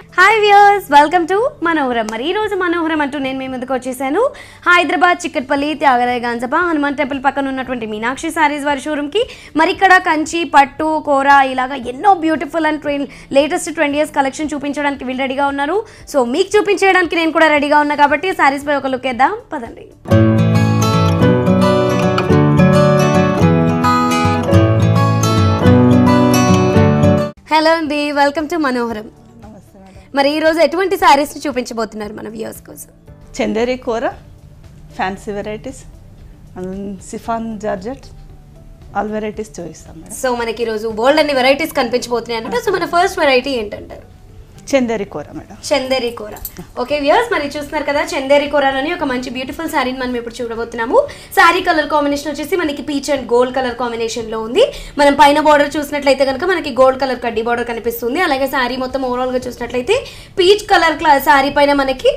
hi viewers welcome to మనోహరం మరి ఈ రోజు మనోహరం అంటూ నేను మీ ముందుకు వచ్చేసాను హైదరాబాద్ చిక్కట్పల్లి త్యాగరాయ గాంజప హనుమాన్ టెంపుల్ పక్కన ఉన్నటువంటి మీనాక్షి సారీస్ వారి షోరూమ్కి మరి ఇక్కడ కంచి పట్టు కూర ఇలాగా ఎన్నో beautiful and trend latest twenty years collection చూపించడానికి వీళ్ళు రెడీగా ఉన్నారు సో మీకు చూపించడానికి నేను కూడా రెడీగా ఉన్నా కాబట్టి సారీస్ పై ఒక లుక్ వేద్దాం పదండి హలో అండి వెల్కమ్ టు మనోహరం నమస్తే మేడం మరి ఈ రోజు ఎటువంటి సారీస్ చూపించబోతున్నారు మన వ్యూవర్స్ కోసం చందేరి కూర fancy varieties chiffon georgette all varieties చూపిస్తాం మేడం సో మనకి ఈరోజు బోల్డ్ అన్ని వెరైటీస్ కనిపించబోతున్నాయి అనమాట సో మన ఫస్ట్ వెరైటీ ఏంటంటారు చందేరి కూర మేడం చందేరి కూర ఓకే వ్యూయర్స్ మరి చూస్తున్నారు కదా చందేరి కూరలోని ఒక మంచి బ్యూటిఫుల్ శారీని మనం ఇప్పుడు చూడబోతున్నాము శారీ కలర్ కాంబినేషన్ వచ్చేసి మనకి peach and gold colour combination లో ఉంది మనం పైన బార్డర్ చూసినట్లయితే కనుక మనకి గోల్డ్ కలర్ కడ్డీ బార్డర్ కనిపిస్తుంది అలాగే శారీ మొత్తం ఓవరాల్ గా చూసినట్లయితే పీచ్ కలర్ శారీ పైన మనకి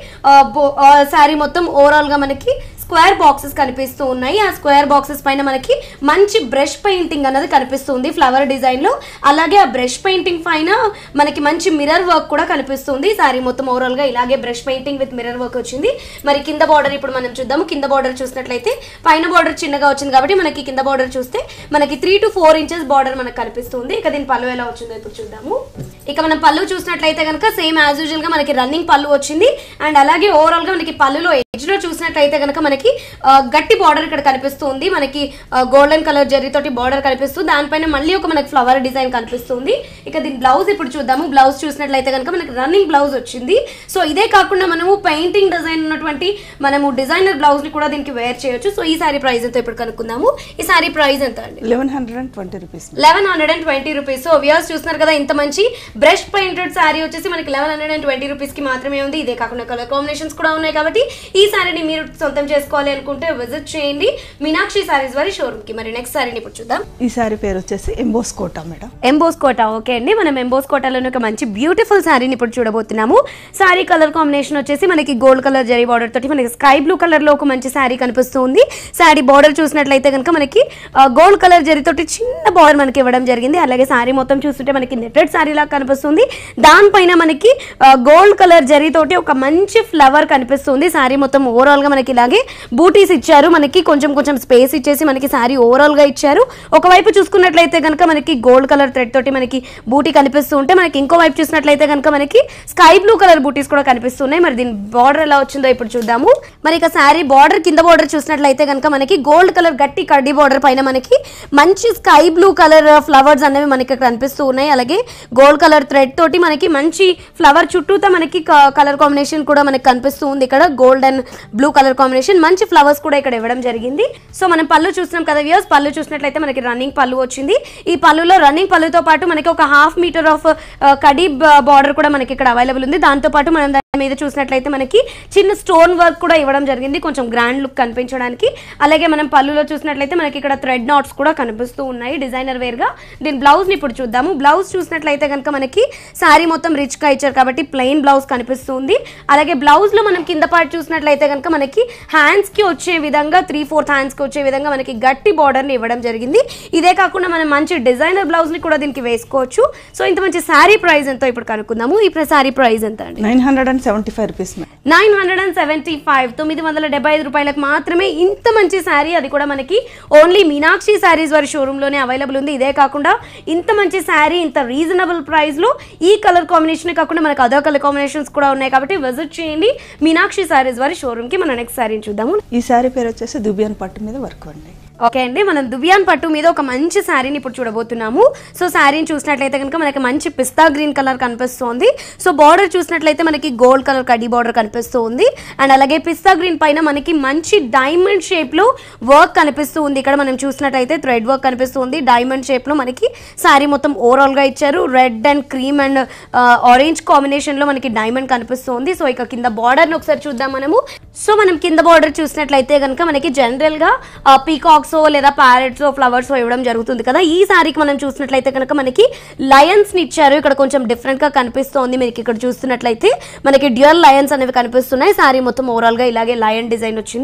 శారీ మొత్తం ఓవరాల్ గా మనకి స్క్వేర్ బాక్సెస్ కనిపిస్తూ ఉన్నాయి ఆ స్క్వేర్ బాక్సెస్ పైన మనకి మంచి బ్రష్ పెయింటింగ్ అన్నది కనిపిస్తుంది ఫ్లవర్ డిజైన్ లో అలాగే ఆ బ్రష్ పెయింటింగ్ పైన మనకి మంచి మిర్రర్ వర్క్ కూడా కనిపిస్తుంది సారీ మొత్తం ఓవరాల్ గా ఇలాగే brush painting with mirror work వచ్చింది మరి కింద బార్డర్ ఇప్పుడు మనం చూద్దాము కింద బార్డర్ చూసినట్లయితే పైన బార్డర్ చిన్నగా వచ్చింది కాబట్టి మనకి కింద బార్డర్ చూస్తే మనకి three to four inches border మనకు కనిపిస్తుంది ఇక దీని పళ్ళు ఎలా వచ్చిందో ఇప్పుడు చూద్దాము ఇక మనం పళ్ళు చూసినట్లయితే కనుక సేమ్ యాజ్ యూజువల్ గా మనకి రన్నింగ్ పళ్ళు వచ్చింది అండ్ అలాగే ఓవరాల్ గా మనకి పళ్ళులో ఎడ్జ్ లో చూసినట్లయితే కనుక మనకి ఆ, గట్టి బార్డర్ ఇక్కడ కనిపిస్తుంది మనకి గోల్డెన్ కలర్ జరీతోటి బార్డర్ కనిపిస్తుంది దానిపైన మళ్ళీ ఒక మనకి ఫ్లవర్ డిజైన్ కనిపిస్తుంది ఇక దీని బ్లౌజ్ ఇప్పుడు చూద్దాము బ్లౌజ్ చూసినట్లయితే కనుక మనకి రన్నింగ్ బ్లౌజ్ వచ్చింది సో ఇదే కాకుండా మనము పెయింటింగ్ డిజైన్ ఉన్నటువంటి మనము డిజైనర్ బ్లౌజ్ ని కూడా దీనికి వేర్ చేయొచ్చు సో ఈ సారీ ప్రైస్ ఎంత ఇప్పుడు కనుక్కుందాము ఈ సారీ ప్రైస్ ఎంత అండి eleven hundred and twenty rupees eleven hundred and twenty rupees so viewers చూస్తున్నారు కదా ఇంత మంచి బ్రష్ పెయింటెడ్ శారీ వచ్చేసి మనకి eleven hundred and twenty rupees కి మాత్రమే ఉంది ఇదే కాకుండా కలర్ కాంబినేషన్స్ కూడా ఉన్నాయి కాబట్టి ఈ శారీని మీరు సొంతం చేసుకోవాలి అనుకుంటే విజిట్ చేయండి మీనాక్షి శారీస్ వారి షోరూమ్ కి మరి నెక్స్ట్ శారీని ఇప్పుడు చూద్దాం ఈ సారీ పేరు వచ్చేసి emboss Kota madam emboss Kota okay అండి మనం ఎంబోస్ కోటలోని ఒక మంచి బ్యూటిఫుల్ శారీని ఇప్పుడు చూడబోతున్నాము శారీ కలర్ కాంబినేషన్ వచ్చేసి మనకి గోల్డ్ కలర్ జరీ బార్డర్ తోటి మనకి స్కై బ్లూ కలర్ లో ఒక మంచి శారీ కనిపిస్తుంది శారీ బార్డర్ చూసినట్లయితే కనుక మనకి గోల్డ్ కలర్ జరీతోటి చిన్న బార్డర్ మనకి ఇవ్వడం జరిగింది అలాగే శారీ మొత్తం చూస్తుంటే మనకి నెట్టెడ్ శారీ లాగా కనిపిస్తుంది దానిపైన మనకి గోల్డ్ కలర్ జరీతోటి ఒక మంచి ఫ్లవర్ కనిపిస్తుంది శారీ మొత్తం ఓవరాల్ గా మనకి ఇలాగే బూటీస్ ఇచ్చారు మనకి కొంచెం కొంచెం స్పేస్ ఇచ్చేసి మనకి శారీ ఓవరాల్ గా ఇచ్చారు ఒకవైపు చూసుకున్నట్లయితే కనుక మనకి గోల్డ్ కలర్ థ్రెడ్ తోటి మనకి బూటీ కనిపిస్తూ ఉంటే మనకి ఇంకో వైపు చూసినట్లయితే కనుక మనకి స్కై బ్లూ కలర్ బూటీస్ కూడా కనిపిస్తున్నాయి మరి దీని బార్డర్ ఎలా వచ్చిందో ఇప్పుడు చూద్దాము మరి ఇక శారీ బార్డర్ కింద బార్డర్ చూసినట్లయితే కనుక మనకి గోల్డ్ కలర్ గట్టి కడ్డీ బార్డర్ పైన మనకి మంచి స్కై బ్లూ కలర్ ఫ్లవర్స్ అనేవి మనకి ఇక్కడ కనిపిస్తూ ఉన్నాయి అలాగే గోల్డ్ కలర్ థ్రెడ్ తోటి మనకి మంచి ఫ్లవర్ చుట్టూతో మనకి కలర్ కాంబినేషన్ కూడా మనకి కనిపిస్తూ ఉంది ఇక్కడ gold and blue colour combination మంచి ఫ్లవర్స్ కూడా ఇక్కడ ఇవ్వడం జరిగింది సో మనం పళ్ళు చూస్తున్నాం కదా వ్యూస్ పళ్ళు చూసినట్లయితే మనకి రన్నింగ్ పళ్ళు వచ్చింది ఈ పళ్ళులో రన్నింగ్ పళ్ళుతో పాటు మనకి ఒక హాఫ్ మీటర్ ఆఫ్ కడీ బార్డర్ కూడా మనకి ఇక్కడ అవైలబుల్ ఉంది దాంతో పాటు మనం దాని మీద చూసినట్లయితే మనకి చిన్న స్టోన్ వర్క్ కూడా ఇవ్వడం జరిగింది కొంచెం గ్రాండ్ లుక్ కనిపించడానికి అలాగే మనం పళ్ళులో చూసినట్లయితే మనకి ఇక్కడ థ్రెడ్ నాట్స్ కూడా కనిపిస్తూ ఉన్నాయి డిజైనర్ వేర్ గా దీని బ్లౌజ్ ని ఇప్పుడు చూద్దాము బ్లౌజ్ చూసినట్లయితే కనుక మనకి శారీ మొత్తం రిచ్ గా ఇచ్చారు కాబట్టి ప్లెయిన్ బ్లౌజ్ కనిపిస్తుంది అలాగే బ్లౌజ్ లో మనం కింద పార్ట్ చూసినట్లయితే కనుక మనకి హ్యాండ్స్ కి వచ్చే విధంగా త్రీ ఫోర్త్ హ్యాండ్స్ కి వచ్చే విధంగా మనకి గట్టి బార్డర్ ని ఇవ్వడం జరిగింది ఇదే కాకుండా మనం మంచి డిజైనర్ బ్లౌజ్ ని కూడా దీనికి వేసుకోవచ్చు సో ఇంత మంచి శారీ ప్రైస్ ఎంతో ఇప్పుడు కనుక్కుందాము ఈ శారీ ప్రైస్ ఎంత అండి nine hundred and seventy five rupees madam nine hundred and seventy five తొమ్మిది వందల డెబ్బై ఐదు రూపాయలకు మాత్రమే ఇంత మంచి శారీ అది కూడా మనకి ఓన్లీ మీనాక్షి శారీస్ వారి షోరూంలోనే అవైలబుల్ ఉంది ఇదే కాకుండా ఇంత మంచి శారీ ఇంత రీజనబుల్ ప్రైస్లో ఈ కలర్ కాంబినేషన్ కాకుండా మనకు అదర్ కలర్ కాంబినేషన్స్ కూడా ఉన్నాయి కాబట్టి విజిట్ చేయండి మీనాక్షి శారీస్ వారి షోరూమ్కి మన నెక్స్ట్ శారీని చూద్దాము ఈ సారీ పేరు వచ్చేసి దుబియన్ పట్టు మీద వర్క్ అండి ఓకే అండి మనం దువ్యాన్ పట్టు మీద ఒక మంచి శారీని ఇప్పుడు చూడబోతున్నాము సో శారీని చూసినట్లయితే కనుక మనకి మంచి పిస్తా గ్రీన్ కలర్ కనిపిస్తుంది సో బార్డర్ చూసినట్లయితే మనకి గోల్డ్ కలర్ కడ్డీ బార్డర్ కనిపిస్తూ ఉంది అండ్ అలాగే పిస్తా గ్రీన్ పైన మనకి మంచి డైమండ్ షేప్ లో వర్క్ కనిపిస్తూ ఉంది ఇక్కడ మనం చూసినట్లయితే థ్రెడ్ వర్క్ కనిపిస్తుంది డైమండ్ షేప్ లో మనకి శారీ మొత్తం ఓవరాల్ గా ఇచ్చారు red and cream and orange combination లో మనకి డైమండ్ కనిపిస్తుంది సో ఇక కింద బార్డర్ ని ఒకసారి చూద్దాం మనము సో మనం కింద బార్డర్ చూసినట్లయితే కనుక మనకి జనరల్ గా పీకాక్స్ లేదా ప్యారెట్స్ ఫ్లవర్స్ ఇవ్వడం జరుగుతుంది కదా ఈ సారీకి మనం చూసినట్లయితే కనుక మనకి లయన్స్ ని ఇచ్చారు ఇక్కడ కొంచెం డిఫరెంట్ గా కనిపిస్తోంది మీకు ఇక్కడ చూస్తున్నట్లయితే మనకి డ్యూయల్ లయన్స్ అనేవి కనిపిస్తున్నాయి సారీ మొత్తం ఓవరాల్ గా ఇలాగే లయన్ డిజైన్ వచ్చింది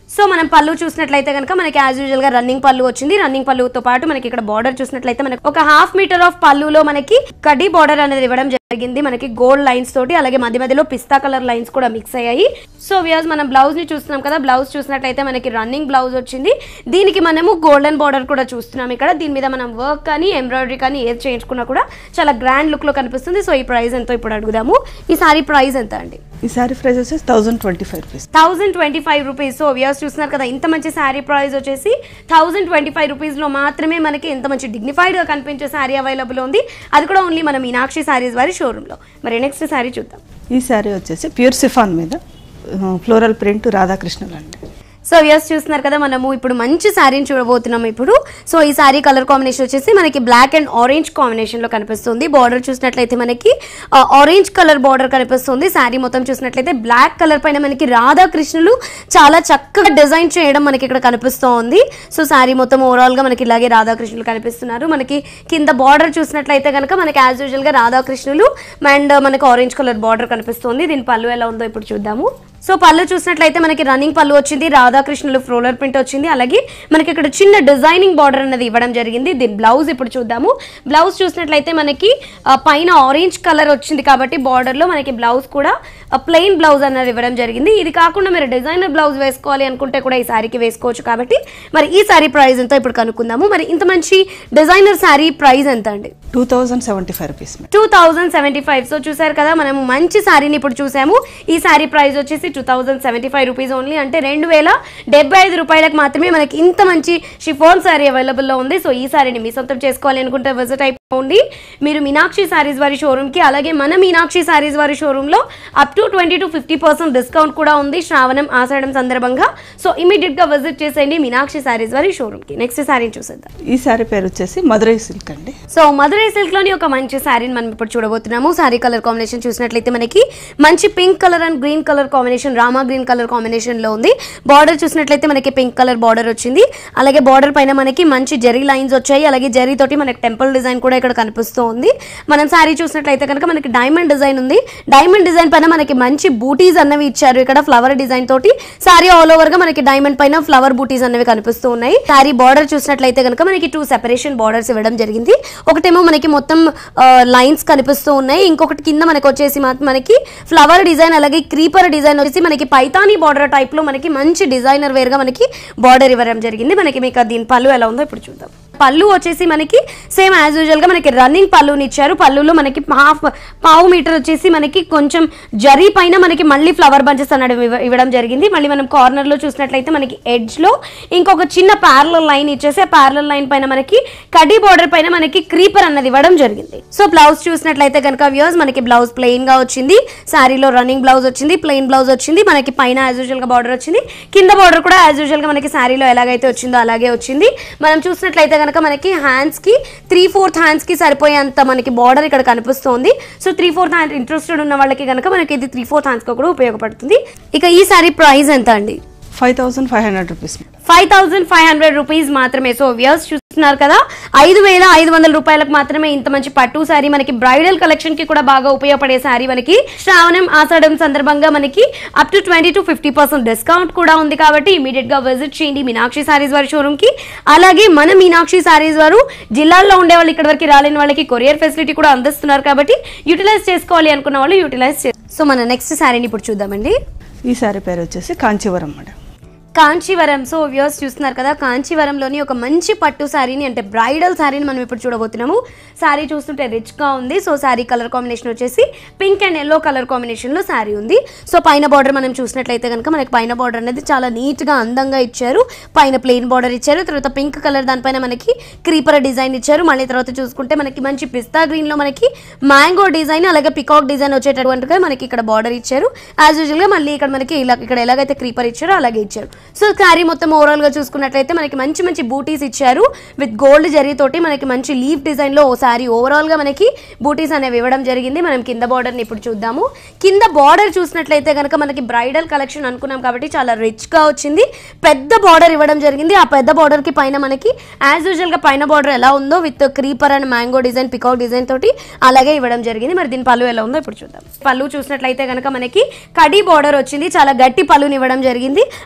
సో మనం పళ్ళు చూసినట్లయితే కనుక మనకి యాజ్ యూజువల్ గా రన్నింగ్ పళ్ళు వచ్చింది రన్నింగ్ పళ్ళుతో పాటు మనకి ఇక్కడ బార్డర్ చూసినట్లయితే మనకి ఒక హాఫ్ మీటర్ ఆఫ్ పళ్ళులో మనకి కడ్డీ బార్డర్ అనేది ఇవ్వడం జరిగింది మనకి గోల్డ్ లైన్స్ తోటి అలాగే మధ్య మధ్యలో పిస్తా కలర్ లైన్స్ కూడా మిక్స్ అయ్యాయి సో వ్యూస్ మనం బ్లౌజ్ ని చూస్తున్నాం కదా బ్లౌజ్ చూసినట్లయితే మనకి రన్నింగ్ బ్లౌజ్ వచ్చింది దీనికి మనము గోల్డెన్ బార్డర్ కూడా చూస్తున్నాం ఇక్కడ దీని మీద మనం వర్క్ కానీ ఎంబ్రాయిడరీ కానీ ఏది చేయించుకున్నా కూడా చాలా గ్రాండ్ లుక్ లో కనిపిస్తుంది సో ఈ ప్రైస్ ఎంతో ఇప్పుడు అడుగుదాము ఈ సారీ ప్రైస్ ఎంత అండి ఈ సారీ ప్రైస్ వచ్చేసి thousand twenty five rupees thousand twenty five rupees so views చూస్తున్నారు కదా ఇంత మంచి శారీ ప్రైస్ వచ్చేసి థౌజండ్ ట్వంటీ ఫైవ్ రూపీస్లో మాత్రమే మనకి ఇంత మంచి డిగ్నిఫైడ్గా కనిపించే శారీ అవైలబుల్ ఉంది అది కూడా ఓన్లీ మన మీనాక్షి శారీస్ వారి షోరూంలో మరి నెక్స్ట్ శారీ చూద్దాం ఈ సారీ వచ్చేసి ప్యూర్ సిఫాన్ మీద ఫ్లోరల్ ప్రింట్ రాధాకృష్ణులు అండి సో ఎస్ చూస్తున్నారు కదా మనము ఇప్పుడు మంచి శారీని చూడబోతున్నాం ఇప్పుడు సో ఈ శారీ కలర్ కాంబినేషన్ వచ్చేసి మనకి బ్లాక్ అండ్ ఆరెంజ్ కాంబినేషన్ లో కనిపిస్తుంది బార్డర్ చూసినట్లయితే మనకి ఆరెంజ్ కలర్ బార్డర్ కనిపిస్తుంది శారీ మొత్తం చూసినట్లయితే బ్లాక్ కలర్ పైన మనకి రాధాకృష్ణులు చాలా చక్కగా డిజైన్ చేయడం మనకి ఇక్కడ కనిపిస్తోంది సో శారీ మొత్తం ఓవరాల్ గా మనకి ఇలాగే రాధాకృష్ణులు కనిపిస్తున్నారు మనకి కింద బార్డర్ చూసినట్లయితే కనుక మనకి యాజ్ యూజువల్ గా రాధాకృష్ణులు అండ్ మనకి ఆరెంజ్ కలర్ బార్డర్ కనిపిస్తుంది దీని పళ్ళు ఎలా ఉందో ఇప్పుడు చూద్దాము సో పళ్ళు చూసినట్లయితే మనకి రన్నింగ్ పళ్ళు వచ్చింది రాధాకృష్ణులు ఫ్లోలర్ ప్రింట్ వచ్చింది అలాగే మనకి ఇక్కడ చిన్న డిజైనింగ్ బార్డర్ అనేది ఇవ్వడం జరిగింది దీని బ్లౌజ్ ఇప్పుడు చూద్దాము బ్లౌజ్ చూసినట్లయితే మనకి ఆ, పైన ఆరెంజ్ కలర్ వచ్చింది కాబట్టి బార్డర్లో మనకి బ్లౌజ్ కూడా ప్లెయిన్ బ్లౌజ్ అనేది ఇవ్వడం జరిగింది ఇది కాకుండా మీరు డిజైనర్ బ్లౌజ్ వేసుకోవాలి అనుకుంటే కూడా ఈ శారీకి వేసుకోవచ్చు కాబట్టి మరి ఈ శారీ ప్రైస్ ఎంతో ఇప్పుడు కనుక్కుందాము మరి ఇంత మంచి డిజైనర్ శారీ ప్రైస్ ఎంత అండి two thousand seventy five rupees madam two thousand seventy five so చూసారు కదా మనము మంచి శారీని ఇప్పుడు చూసాము ఈ శారీ ప్రైస్ వచ్చేసి two thousand seventy five rupees only అంటే రెండు వేల డెబ్బై ఐదు రూపాయలకు మాత్రమే మనకి ఇంత మంచి షిఫోన్ శారీ అవైలబుల్లో ఉంది సో ఈ శారీని మీ సొంతం చేసుకోవాలి అనుకుంటే విజిట్ అయిపోండి మీరు మీనాక్షి శారీస్ వారి షోరూమ్కి అలాగే మన మీనాక్షి శారీస్ వారి షోరూంలో up to twenty to fifty percent discount కూడా ఉంది శ్రావణం ఆషాఢం సందర్భంగా సో ఇమీడియట్గా విజిట్ చేసేయండి మీనాక్షి శారీస్ వారి షోరూమ్కి నెక్స్ట్ శారీని చూసేద్దాం ఈ సారీ పేరు వచ్చేసి మధురై సిల్క్ అండి సో మధురై సిల్క్ లోని ఒక మంచి శారీని మనం ఇప్పుడు చూడబోతున్నాము శారీ కలర్ కాంబినేషన్ చూసినట్లయితే మనకి మంచి pink colour and green colour combination Rama green colour combination లో ఉంది బార్డర్ చూసినట్లయితే మనకి పింక్ కలర్ బార్డర్ వచ్చింది అలాగే బార్డర్ పైన మనకి మంచి జరీ లైన్స్ వచ్చాయి అలాగే జరీ తోటి మనకి టెంపుల్ డిజైన్ కూడా ఇక్కడ కనిపిస్తూ ఉంది మనం శారీ చూసినట్లయితే కనుక మనకి డైమండ్ డిజైన్ ఉంది డైమండ్ డిజైన్ పైన మనకి మంచి బూటీస్ అన్నవి ఇచ్చారు ఇక్కడ ఫ్లవర్ డిజైన్ తోటి శారీ ఆల్ ఓవర్ గా మనకి డైమండ్ పైన ఫ్లవర్ బూటీస్ అనేవి కనిపిస్తూ ఉన్నాయి శారీ బార్డర్ చూసినట్లయితే కనుక మనకి టూ సెపరేషన్ బార్డర్స్ ఇవ్వడం జరిగింది ఒకటేమో మనకి మొత్తం లైన్స్ కనిపిస్తూ ఉన్నాయి ఇంకొకటి కింద మనకి వచ్చేసి మాత్రం మనకి ఫ్లవర్ డిజైన్ అలాగే క్రీపర్ డిజైన్ వచ్చేసి మనకి పైతానీ బార్డర్ టైప్ లో మనకి మంచి డిజైనర్ వేర్ గా మనకి బార్డర్ ఇవ్వడం జరిగింది మనకి మీకు దీని పళ్ళు ఎలా ఉందో ఇప్పుడు చూద్దాం పళ్ళు వచ్చేసి మనకి సేమ్ యాజ్ యూజువల్ గా మనకి రన్నింగ్ పళ్ళుని ఇచ్చారు పళ్ళులో మనకి హాఫ్ పావు మీటర్ వచ్చేసి మనకి కొంచెం జరీ పైన మనకి మళ్ళీ ఫ్లవర్ బంచెస్ అన్నది ఇవ్వ- ఇవ్వడం జరిగింది మళ్ళీ మనం కార్నర్ లో చూసినట్లయితే మనకి ఎడ్జ్ లో ఇంకొక చిన్న ప్యారలల్ లైన్ ఇచ్చేసి ఆ ప్యారలల్ లైన్ పైన మనకి కడ్డీ బార్డర్ పైన మనకి క్రీపర్ అన్నది ఇవ్వడం జరిగింది సో బ్లౌజ్ చూసినట్లయితే కనుక వ్యూస్ మనకి బ్లౌజ్ ప్లెయిన్ గా వచ్చింది శారీలో రన్నింగ్ బ్లౌజ్ వచ్చింది ప్లెయిన్ బ్లౌజ్ వచ్చింది మనకి పైన యాజ్ యూజువల్ గా బార్డర్ వచ్చింది కింద బార్డర్ కూడా యాజ్ యూజువల్ గా మనకి శారీలో ఎలాగైతే వచ్చిందో అలాగే వచ్చింది మనం చూసినట్లయితే కనుక మనకి హ్యాండ్స్ కి త్రీ ఫోర్త్ హ్యాండ్స్ కి సరిపోయేంత మనకి బార్డర్ ఇక్కడ కనిపిస్తోంది so three fourth hand interested ఉన్న వాళ్ళకి కనుక మనకి ఇది త్రీ ఫోర్త్ హ్యాండ్స్ కూడా ఉపయోగపడుతుంది ఇక ఈ సారీ ప్రైస్ ఎంత అండి five thousand five hundred rupees madam five thousand five hundred rupees మాత్రమే సో వ్యూస్ చూస్తున్నారు కదా ఐదు వేల ఐదు వందల రూపాయలకు మాత్రమే ఇంత మంచి పట్టు శారీ మనకి బ్రైడల్ కలెక్షన్ కి కూడా బాగా ఉపయోగపడే శారీ మనకి శ్రావణం ఆషాఢం సందర్భంగా మనకి up to twenty to fifty percent discount కూడా ఉంది కాబట్టి ఇమీడియట్ గా విజిట్ చేయండి మీనాక్షి శారీస్ వారి షోరూమ్ కి అలాగే మన మీనాక్షి శారీస్ వారు జిల్లాల్లో ఉండే వాళ్ళు ఇక్కడ వరకు రాలేని వాళ్ళకి కొరియర్ ఫెసిలిటీ కూడా అందిస్తున్నారు కాబట్టి యూటిలైజ్ చేసుకోవాలి అనుకున్న వాళ్ళు యూటిలైజ్ చే సో మన నెక్స్ట్ శారీని ఇప్పుడు చూద్దామండి ఈ సారీ పేరు వచ్చేసి Kanchivaram madam Kanchivaram so views చూస్తున్నారు కదా కాంచీవరంలోని ఒక మంచి పట్టు శారీని అంటే బ్రైడల్ శారీని మనం ఇప్పుడు చూడబోతున్నాము శారీ చూస్తుంటే రిచ్గా ఉంది సో శారీ కలర్ కాంబినేషన్ వచ్చేసి పింక్ అండ్ ఎల్లో కలర్ కాంబినేషన్లో శారీ ఉంది సో పైన బార్డర్ మనం చూసినట్లయితే కనుక మనకి పైన బార్డర్ అనేది చాలా నీట్గా అందంగా ఇచ్చారు పైన ప్లెయిన్ బార్డర్ ఇచ్చారు తర్వాత పింక్ కలర్ దానిపైన మనకి క్రీపర్ డిజైన్ ఇచ్చారు మళ్ళీ తర్వాత చూసుకుంటే మనకి మంచి పిస్తా గ్రీన్లో మనకి మ్యాంగో డిజైన్ అలాగే పికాక్ డిజైన్ వచ్చేటటువంటిగా మనకి ఇక్కడ బార్డర్ ఇచ్చారు యాజ్ యూజువల్గా మళ్ళీ ఇక్కడ మనకి ఇలా ఇక్కడ ఎలాగైతే క్రీపర్ ఇచ్చారో అలాగే ఇచ్చారు సో శారీ మొత్తం ఓవరాల్ గా చూసుకున్నట్లయితే మనకి మంచి మంచి బూటీస్ ఇచ్చారు విత్ గోల్డ్ జరీ తోటి మనకి మంచి లీఫ్ డిజైన్ లో ఓ శారీ ఓవరాల్ గా మనకి బూటీస్ అనేవి ఇవ్వడం జరిగింది మనం కింద బార్డర్ ని ఇప్పుడు చూద్దాము కింద బార్డర్ చూసినట్లయితే కనుక మనకి బ్రైడల్ కలెక్షన్ అనుకున్నాం కాబట్టి చాలా రిచ్ గా వచ్చింది పెద్ద బార్డర్ ఇవ్వడం జరిగింది ఆ పెద్ద బార్డర్ కి పైన మనకి యాజ్ యూజువల్ గా పైన బార్డర్ ఎలా ఉందో with creeper and mango design peacock design తోటి అలాగే ఇవ్వడం జరిగింది మరి దీని పళ్ళు ఎలా ఉందో ఇప్పుడు చూద్దాం పళ్ళు చూసినట్లయితే కనుక మనకి కడి బార్డర్ వచ్చింది చాలా గట్టి పళ్ళుని ఇవ్వడం జరిగింది యాజ్ యూజువల్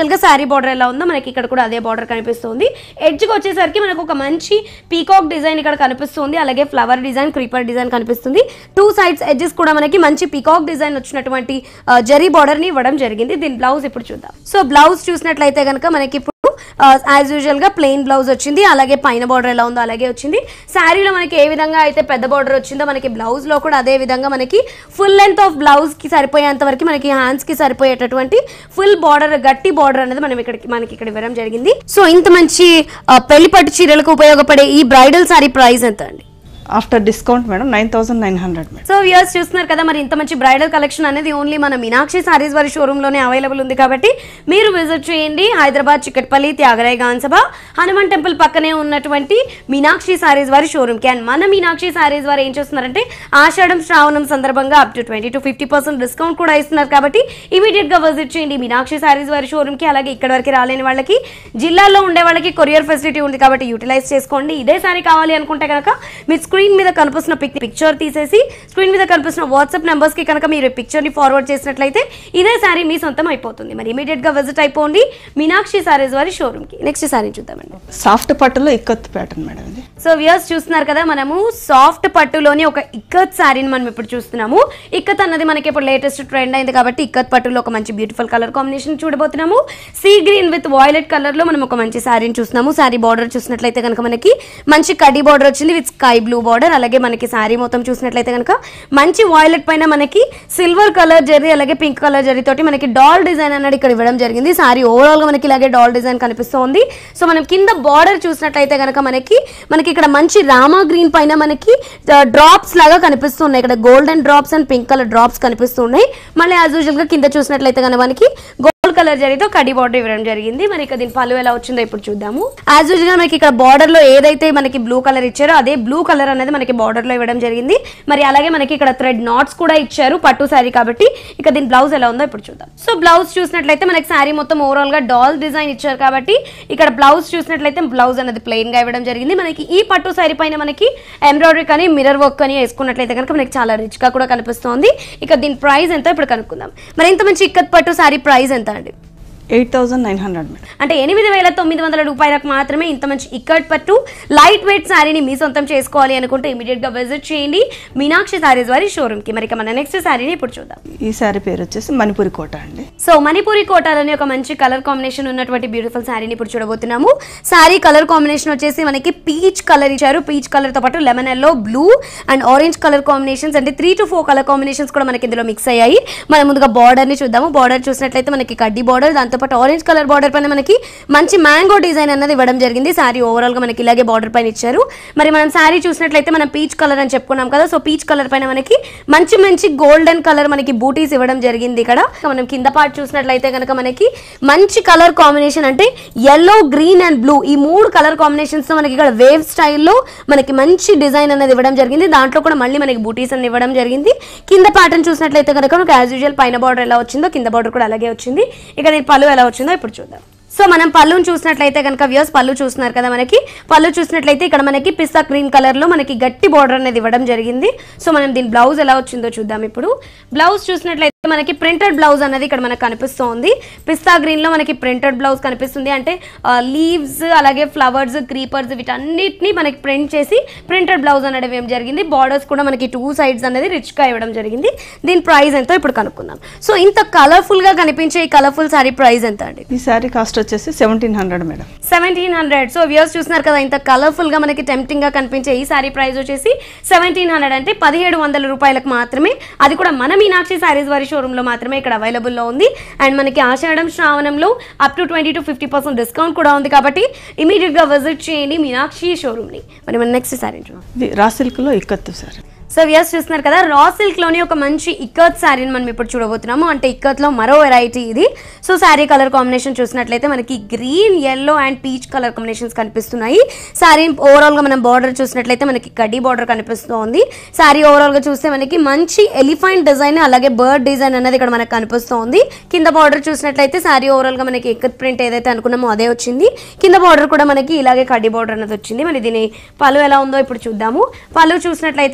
గా శారీ బార్డర్ ఎలా ఉందో మనకి ఇక్కడ కూడా అదే బార్డర్ కనిపిస్తుంది ఎడ్జ్ కి వచ్చేసరికి మనకు ఒక మంచి పీకాక్ డిజైన్ ఇక్కడ కనిపిస్తుంది అలాగే ఫ్లవర్ డిజైన్ క్రీపర్ డిజైన్ కనిపిస్తుంది టూ సైడ్స్ ఎడ్జెస్ కూడా మనకి మంచి పీకాక్ డిజైన్ వచ్చినటువంటి ఆ, జరీ బార్డర్ ని ఇవ్వడం జరిగింది దీని బ్లౌజ్ ఇప్పుడు చూద్దాం సో బ్లౌజ్ చూసినట్లయితే కనుక మనకి ఇప్పుడు యాజ్ యూజువల్ గా ప్లెయిన్ బ్లౌజ్ వచ్చింది అలాగే పైన బార్డర్ ఎలా ఉందో అలాగే వచ్చింది శారీలో మనకి ఏ విధంగా అయితే పెద్ద బార్డర్ వచ్చిందో మనకి బ్లౌజ్ లో కూడా అదే విధంగా మనకి ఫుల్ లెంత్ ఆఫ్ బ్లౌజ్ కి సరిపోయేంత వరకు మనకి హ్యాండ్స్ కి సరిపోయేటటువంటి ఫుల్ బార్డర్ గట్టి బార్డర్ అనేది మనం ఇక్కడ మనకి ఇక్కడ ఇవ్వడం జరిగింది సో ఇంత మంచి ఆ, పెళ్లి పట్టు చీరలకు ఉపయోగపడే ఈ బ్రైడల్ సారీ ప్రైస్ ఎంత అండి after discount madam nine thousand nine hundred madam so viewers చూస్తున్నారు కదా మరి ఇంత మంచి బ్రైడల్ కలెక్షన్ అనేది ఓన్లీ మన మీనాక్షి సారీస్ వారి షోరూమ్ లోనే అవైలబుల్ ఉంది కాబట్టి మీరు విజిట్ చేయండి హైదరాబాద్ చిక్కట్పల్లి త్యాగరాయ గాన్సభ హనుమాన్ టెంపుల్ పక్కనే ఉన్నటువంటి మీనాక్షి సారీస్ వారి షోరూమ్ కి అండ్ మన మీనాక్షి సారీస్ వారు ఏం చేస్తున్నారంటే ఆషాఢం శ్రావణం సందర్భంగా up to twenty to fifty percent discount కూడా ఇస్తున్నారు కాబట్టి ఇమీడియట్ గా విజిట్ చేయండి మీనాక్షి సారీస్ వారి షోరూమ్ కి అలాగే ఇక్కడ వరకు రాలేని వాళ్ళకి జిల్లాలో ఉండే వాళ్ళకి కొరియర్ ఫెసిలిటీ ఉంది కాబట్టి యూటిలైజ్ చేసుకోండి ఇదే సారీ కావాలి అనుకుంటే కనుక మీరు స్క్రీన్ మీద కనిపిస్తున్న పిక్ పిక్చర్ తీసేసి స్క్రీన్ మీద కనిపిస్తున్న వాట్సాప్ నెంబర్స్ కి కనుక మీరు పిక్చర్ ని ఫార్వర్డ్ చేసినట్లయితే ఇదే సారీ మీ సొంతం అయిపోతుంది మరి ఇమీడియట్ గా విజిట్ అయిపోండి మీనాక్షి సారీస్ వారి షోరూమ్ కి నెక్స్ట్ సారీ చూద్దామండి సాఫ్ట్ పట్టులో ఇక్కత్ ప్యాటర్న్ మేడం ఇది సో వ్యూయర్స్ చూస్తున్నారు కదా మనము సాఫ్ట్ పట్టులోని ఒక ఇక్కత్ శారీని మనం ఇప్పుడు చూస్తున్నాము ఇక్కత్ అన్నది మనకి ఇప్పుడు లేటెస్ట్ ట్రెండ్ అయింది కాబట్టి ఇక్కత్ పట్టులో ఒక మంచి బ్యూటిఫుల్ కలర్ కాంబినేషన్ చూడబోతున్నాము sea green with violet colour లో మనం ఒక మంచి శారీని చూస్తున్నాము శారీ బార్డర్ చూసినట్లయితే కనుక మనకి మంచి కడ్డీ బార్డర్ వచ్చింది విత్ స్కై బ్లూ బార్డర్ అలాగే మనకి శారీ మొత్తం చూసినట్లయితే కనుక మంచి వాయిలెట్ పైన మనకి సిల్వర్ కలర్ జరీ అలాగే పింక్ కలర్ జరీ తోటి మనకి డాల్ డిజైన్ అన్నది ఇక్కడ ఇవ్వడం జరిగింది శారీ ఓవరాల్ గా మనకి ఇలాగే డాల్ డిజైన్ కనిపిస్తోంది సో మనం కింద బార్డర్ చూసినట్లయితే కనుక మనకి మనకి ఇక్కడ మంచి రామా గ్రీన్ పైన మనకి డ్రాప్స్ లాగా కనిపిస్తున్నాయి ఇక్కడ golden drops and pink colour drops కనిపిస్తున్నాయి మళ్ళీ యాజ్ యూజువల్ గా కింద చూసినట్లయితే కనుక మనకి గోల్డ్ కలర్ జరీతో కడి బార్డర్ ఇవ్వడం జరిగింది మరి ఇక దీని పళ్ళు ఎలా వచ్చిందో ఇప్పుడు చూద్దాము యాజ్ యూజువల్ మనకి ఇక్కడ బార్డర్ లో ఏదైతే మనకి బ్లూ కలర్ ఇచ్చారో అదే బ్లూ కలర్ అనేది మనకి బార్డర్ లో ఇవ్వడం జరిగింది మరి అలాగే మనకి ఇక్కడ థ్రెడ్ నాట్స్ కూడా ఇచ్చారు పట్టు శారీ కాబట్టి ఇక దీని బ్లౌజ్ ఎలా ఉందో ఇప్పుడు చూద్దాం సో బ్లౌజ్ చూసినట్లయితే మనకి శారీ మొత్తం ఓవరాల్ గా డాల్ డిజైన్ ఇచ్చారు కాబట్టి ఇక్కడ బ్లౌజ్ చూసినట్లయితే బ్లౌజ్ అనేది ప్లెయిన్ గా ఇవ్వడం జరిగింది మనకి ఈ పట్టు శారీ పైన మనకి ఎంబ్రాయిడరీ కానీ మిరర్ వర్క్ కానీ వేసుకున్నట్లయితే కనుక మనకి చాలా రిచ్ గా కూడా కనిపిస్తోంది ఇక దీని ప్రైస్ ఎంతో ఇప్పుడు కనుక్కుందాం మరి ఇంత మంచి ఇక్కత్ పట్టు శారీ ప్రైస్ ఎంత అండి eight thousand nine hundred madam అంటే ఎనిమిది వేల తొమ్మిది వందల రూపాయలకు మాత్రమే ఇంత మంచి ఇక్కట్ పట్టు లైట్ వెయిట్ శారీని మీ సొంతం చేసుకోవాలి అనుకుంటే ఇమీడియట్ గా విజిట్ చేయండి మీనాక్షి శారీస్ వారి షోరూమ్ కి మరి ఇక మన నెక్స్ట్ శారీని ఇప్పుడు చూద్దాం ఈ శారీ పేరు వచ్చేసి మణిపురి కోట అండి సో మణిపూరి కోటాలోని ఒక మంచి కలర్ కాంబినేషన్ ఉన్నటువంటి బ్యూటిఫుల్ శారీని ఇప్పుడు చూడబోతున్నాము శారీ కలర్ కాంబినేషన్ వచ్చేసి మనకి పీచ్ కలర్ ఇచ్చారు పీచ్ కలర్ తో పాటు lemon yellow blue and orange colour combinations అంటే three to four colour combinations కూడా మనకి ఇందులో మిక్స్ అయ్యాయి మనం ముందుగా బార్డర్ ని చూద్దాము బార్డర్ చూసినట్లయితే మనకి కడ్డీ బార్డర్ దాంతోపాటు ఆరెంజ్ కలర్ బార్డర్ పైన మనకి మంచి మ్యాంగో డిజైన్ అన్నది ఇవ్వడం జరిగింది శారీ ఓవరాల్ గా మనకి ఇలాగే బార్డర్ పైన ఇచ్చారు మరి మనం శారీ చూసినట్లయితే మనం పీచ్ కలర్ అని చెప్పుకున్నాం కదా సో పీచ్ కలర్ పైన మనకి మంచి మంచి గోల్డెన్ కలర్ మనకి బూటీస్ ఇవ్వడం జరిగింది ఇక్కడ మనం కింద పార్ట్ చూసినట్లయితే కనుక మనకి మంచి కలర్ కాంబినేషన్ అంటే ఎల్లో గ్రీన్ అండ్ బ్లూ ఈ మూడు కలర్ కాంబినేషన్స్ తో మనకి ఇక్కడ వేవ్ స్టైల్లో మనకి మంచి డిజైన్ అనేది ఇవ్వడం జరిగింది దాంట్లో కూడా మళ్ళీ మనకి బూటీస్ అని ఇవ్వడం జరిగింది కింద ప్యాటర్న్ చూసినట్లయితే కనుక మనకు యాజ్ యూజువల్ పైన బార్డర్ ఎలా వచ్చిందో కింద బార్డర్ కూడా అలాగే వచ్చింది ఇక దీని పళ్ళు ఎలా వచ్చిందో ఇప్పుడు చూద్దాం సో మనం పళ్ళుని చూసినట్లయితే కనుక వ్యూస్ పళ్ళు చూస్తున్నారు కదా మనకి పళ్ళు చూసినట్లయితే ఇక్కడ మనకి పిస్తా క్రీమ్ కలర్ లో మనకి గట్టి బార్డర్ అనేది ఇవ్వడం జరిగింది సో మనం దీని బ్లౌజ్ ఎలా వచ్చిందో చూద్దాం ఇప్పుడు బ్లౌజ్ చూసినట్లయితే మనకి ప్రింటెడ్ బ్లౌజ్ అనేది ఇక్కడ మనకు కనిపిస్తోంది పిస్తా గ్రీన్ లో మనకి ప్రింటెడ్ బ్లౌజ్ కనిపిస్తుంది అంటే లీవ్స్ అలాగే ఫ్లవర్స్ క్రీపర్స్ వీటన్నిటిని మనకి ప్రింట్ చేసి ప్రింటెడ్ బ్లౌజ్ అనడం ఏం జరిగింది బార్డర్స్ కూడా మనకి టూ సైడ్స్ అనేది రిచ్ గా ఇవ్వడం జరిగింది దీని ప్రైస్ ఎంతో ఇప్పుడు కనుక్కుందాం సో ఇంత కలర్ఫుల్ గా కనిపించే ఈ కలర్ఫుల్ సారీ ప్రైస్ ఎంత అండి ఈ శారీ కాస్ట్ వచ్చేసి seventeen hundred madam seventeen hundred so views చూస్తున్నారు కదా ఇంత కలర్ఫుల్ గా మనకి టెంప్టింగ్ గా కనిపించే ఈ సారీ ప్రైస్ వచ్చేసి సెవెంటీన్ హండ్రెడ్ అంటే పదిహేడు వందల రూపాయలకు మాత్రమే అది కూడా మన మీనాక్షి సారీస్ వారి షోరూమ్ లో మాత్రమే ఇక్కడ అవైలబుల్ లో ఉంది అండ్ మనకి ఆషాఢం శ్రావణంలో up to twenty to fifty percent discount కూడా ఉంది కాబట్టి ఇమీడియట్ గా విజిట్ చేయండి మీనాక్షి షోరూమ్ ని మరి మన నెక్స్ట్ సారీ చూద్దాం ఇది రా సిల్క్లో ఇక్కత్తు శారీ సో వ్యూస్ చూస్తున్నారు కదా రా సిల్క్ లోని ఒక మంచి ఇక్కత్ శారీని మనం ఇప్పుడు చూడబోతున్నాము అంటే ఇక్కత్ లో మరో వెరైటీ ఇది సో శారీ కలర్ కాంబినేషన్ చూసినట్లయితే మనకి green yellow and peach colour combinations కనిపిస్తున్నాయి శారీ ఓవరాల్ గా మనం బార్డర్ చూసినట్లయితే మనకి కడ్డీ బార్డర్ కనిపిస్తోంది శారీ ఓవరాల్ గా చూస్తే మనకి మంచి ఎలిఫెంట్ డిజైన్ అలాగే బర్డ్ డిజైన్ అనేది ఇక్కడ మనకు కనిపిస్తోంది కింద బార్డర్ చూసినట్లయితే శారీ ఓవరాల్ గా మనకి ఇక్కత్ ప్రింట్ ఏదైతే అనుకున్నామో అదే వచ్చింది కింద బార్డర్ కూడా మనకి ఇలాగే కడ్డీ బార్డర్ అనేది వచ్చింది మరి దీని పళ్ళు ఎలా ఉందో ఇప్పుడు చూద్దాము పళ్ళు చూసినట్లయితే కనుక మనకి